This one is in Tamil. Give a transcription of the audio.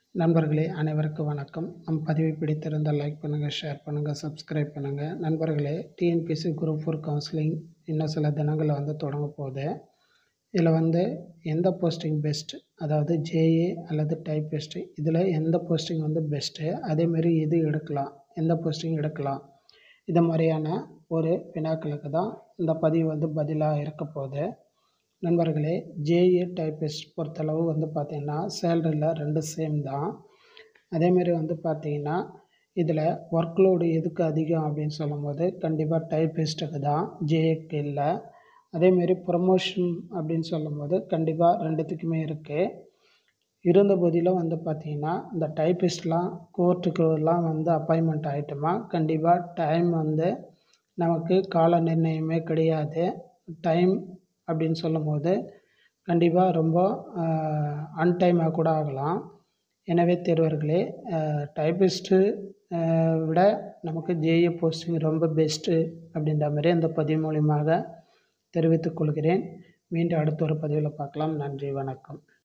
நண்பர்களே அனைவருக்கும் வணக்கம் நம் பதிவை பிடித்திருந்தால் லைக் பண்ணுங்கள் ஷேர் பண்ணுங்கள் சப்ஸ்கிரைப் பண்ணுங்கள் நண்பர்களே டிஎன்பிசி குரூப் ஃபோர் கவுன்சிலிங் இன்னும் சில தினங்களில் வந்து தொடங்க போகுது இதில் வந்து எந்த போஸ்டிங் பெஸ்ட் அதாவது ஜேஏ அல்லது டைப்பிஸ்ட்டு இதில் எந்த போஸ்டிங் வந்து பெஸ்ட்டு அதேமாரி எது எடுக்கலாம் எந்த போஸ்டிங் எடுக்கலாம் இது மாதிரியான ஒரு வினாக்களுக்கு தான் இந்த பதிவு வந்து பதிலாக இருக்க போகுது நண்பர்களே ஜேஏ டைப்பிஸ்ட் பொறுத்தளவு வந்து பார்த்திங்கன்னா சேலரியில் ரெண்டு சேம் தான் அதேமாரி வந்து பார்த்திங்கன்னா இதில் ஒர்க் லோடு எதுக்கு அதிகம் அப்படின்னு சொல்லும்போது கண்டிப்பாக டைப்பிஸ்ட்டுக்கு தான் ஜேஏக்கு இல்லை அதேமாரி ப்ரமோஷன் அப்படின்னு சொல்லும்போது கண்டிப்பாக ரெண்டுத்துக்குமே இருக்குது இருந்த போதிலும் வந்து பார்த்திங்கன்னா இந்த டைப்பிஸ்ட்லாம் கோர்ட்டுக்குலாம் வந்து அப்பாயின்மெண்ட் ஆகிட்டோமா கண்டிப்பாக டைம் வந்து நமக்கு கால நிர்ணயமே கிடையாது டைம் அப்படின்னு சொல்லும்போது கண்டிப்பாக ரொம்ப அன்டைமாக கூட ஆகலாம் எனவே தேர்வர்களே டைப்பிஸ்ட்டு விட நமக்கு ஜேஏ போஸ்டிங் ரொம்ப பெஸ்ட்டு அப்படின்ற மாதிரி அந்த பதிவு மூலியமாக தெரிவித்துக் கொள்கிறேன் மீண்டும் அடுத்த ஒரு பதிவில் பார்க்கலாம் நன்றி வணக்கம்